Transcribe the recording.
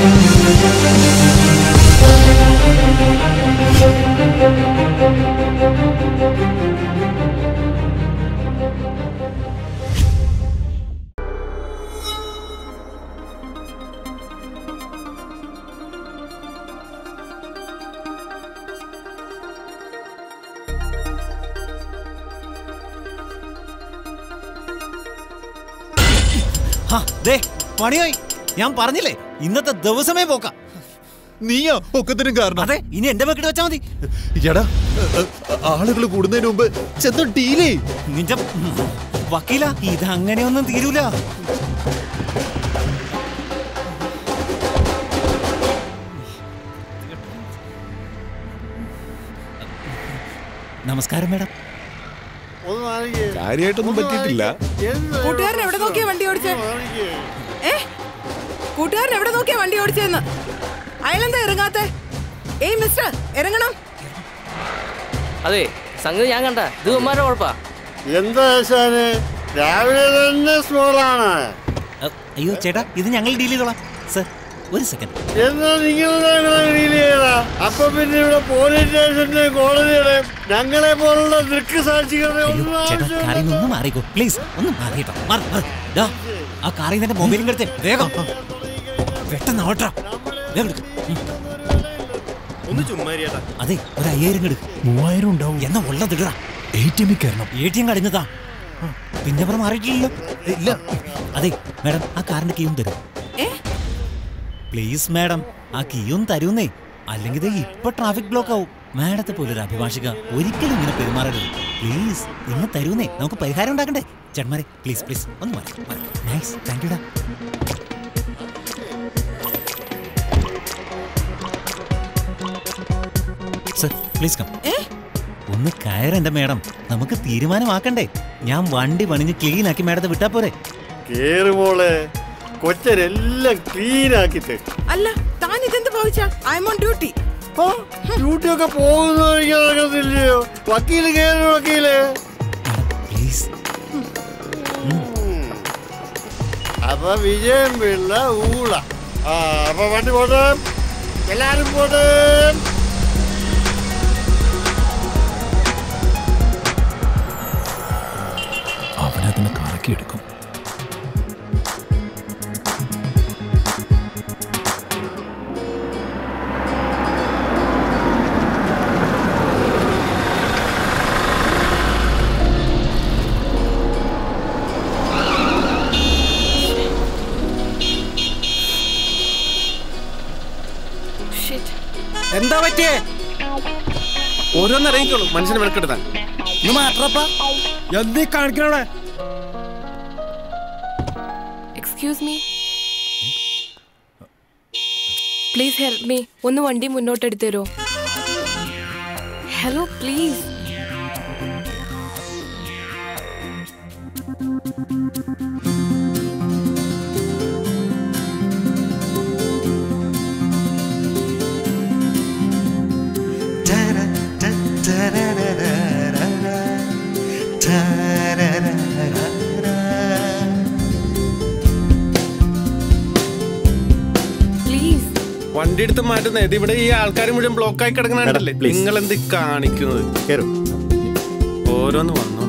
ഹാ, ദേ, പണിയായി ഞാൻ പറഞ്ഞില്ലേ ഇന്നത്തെ ദിവസമേ പോക്ക നീയാ ഒക്കത്തിനും കാരണം അതെ ഇനി എന്റെ വെക്കിട്ട് വെച്ചാ മതി എടാ ആളുകൾ കൂടുന്നതിന് മുമ്പ് ചെന്ന് ഡീലേ നിന്റെ വക്കീല ഇത് അങ്ങനെയൊന്നും തീരൂല നമസ്കാരം മേഡം കാര്യമായിട്ടൊന്നും പറ്റിയിട്ടില്ല കൂട്ടുകാരൻ എവിടെ നോക്കിയാ വണ്ടി ഓടിച്ചേ ഏ കൂട്ടുകാരൻ എവിടെ നോക്കിയാ വണ്ടി ഓടിച്ചെന്ന് അയാളെന്താ ഇറങ്ങാത്തെ ഏയ് മിസ്റ്റർ ഇറങ്ങണം അതെ സംഗതി ഞാൻ കണ്ട ഇത് ഉമ്മാരുടെ കുഴപ്പാ എന്താ ആശാനെ രാവിലെ തന്നെ സ്മോളാണ് അ, അയ്യോ ചേട്ടാ ഇത് ഞങ്ങൾ ഡീൽ ചെയ്തോളാം സർ ഒരു സെക്കൻഡ് എന്നാ നിങ്ങൾ ഡീൽ ചെയ്യടാ അപ്പൊ പിന്നെ ഇവിടെ പോലീസ് സ്റ്റേഷന്റെ കോടതിയുടെ ഞങ്ങളെ പോലുള്ള ദൃക്സാക്ഷികളെ അയ്യോ ഒന്നും ചേട്ടാ ആവശ്യമില്ല. കാറിൽ നിന്ന് ഒന്ന് മാറിക്കോ പ്ലീസ് ഒന്ന് മാറിയിട്ടോ മാറി മാറി ദാ, ആ കാറിൽ നിന്ന് മൊബൈലും കെടുത്തേ വേഗം പെട്ടെന്ന് ഓട്ടാ വേഗം എടുക്ക്. ഉം. ഒന്ന് ചുമ്മാരിയേട്ടാ അതെ ഒരു അയ്യായിരം കെടുക്ക് മൂവായിരം ഉണ്ടാവും എന്നാ ഉള്ളതിടാ എ ടി എമ്മിൽ കയറണം എ ടി എം കടഞ്ഞതാ പിന്നെ അപ്പുറം മാറിയിട്ടില്ലല്ലോ ഇല്ല അതെ മാഡം ആ കാറിന്റെ കീയും തരും ഏ പ്ലീസ് മാഡം ആ കീയും തരൂന്നേ അല്ലെങ്കിൽ ദേ ഇപ്പൊ ട്രാഫിക് ബ്ലോക്ക് ആവും മാഡത്തെ പോലെ ഒരു അഭിഭാഷക ഒരിക്കലും ഇങ്ങനെ പെരുമാറരുത് പ്ലീസ് ഇന്ന് തരൂന്നേ നമുക്ക് പരിഹാരം ഉണ്ടാക്കണ്ടേ ചേട്ടന്മാരെ പ്ലീസ് പ്ലീസ് ഒന്ന് മാറി നൈസ് താങ്ക് യുടാ സർ പ്ലീസ് കം ഏ ഒന്ന് കയറെന്റെ മാഡം നമുക്ക് തീരുമാനമാക്കണ്ടേ ഞാൻ വണ്ടി പണിഞ്ഞ് ക്ലീൻ ആക്കി മാഡത്തെ വിട്ടാ പോരെ കേറ് മോളെ കൊച്ചരെല്ലാം ക്ലീൻ ആക്കി തരും അല്ല താൻ ഇതെന്ത് ഭാവിച്ച ഐ എം ഓൺ ഡ്യൂട്ടി ആ, ഡ്യൂട്ടി ഒക്കെ പോകുന്ന നടക്കത്തില്ലയോ വക്കീല് കേറ് വക്കീല് പ്ലീസ് അപ്പൊ വിജയം പിള്ള ഊള ആ അപ്പൊ വണ്ടി പോട്ടെ എല്ലാരും പോട്ടെ അവനതിനെ കറക്കിയെടുക്കും എന്താ പറ്റിയേ ഓരോന്ന് ഇറങ്ങിക്കോളൂ മനുഷ്യനെ മെനക്കെടുത്താൻ ഇത് മാത്രപ്പാ എന്തീ കാണിക്കണോടെ excuse me please help me ഒന്ന് വണ്ടി മുന്നോട്ട് എടുത്തു തരുമോ ഹലോ പ്ലീസ് പ്ലീസ് വണ്ടി എടുത്ത് മാറ്റുന്നത് ഇത് ഇവിടെ ഈ ആൾക്കാർ മുഴുവൻ ബ്ലോക്കായി കിടക്കണല്ലേ Madam, please. നിങ്ങൾ എന്ത് കാണിക്കുന്നത് കേറു ഓരോന്ന് വന്നു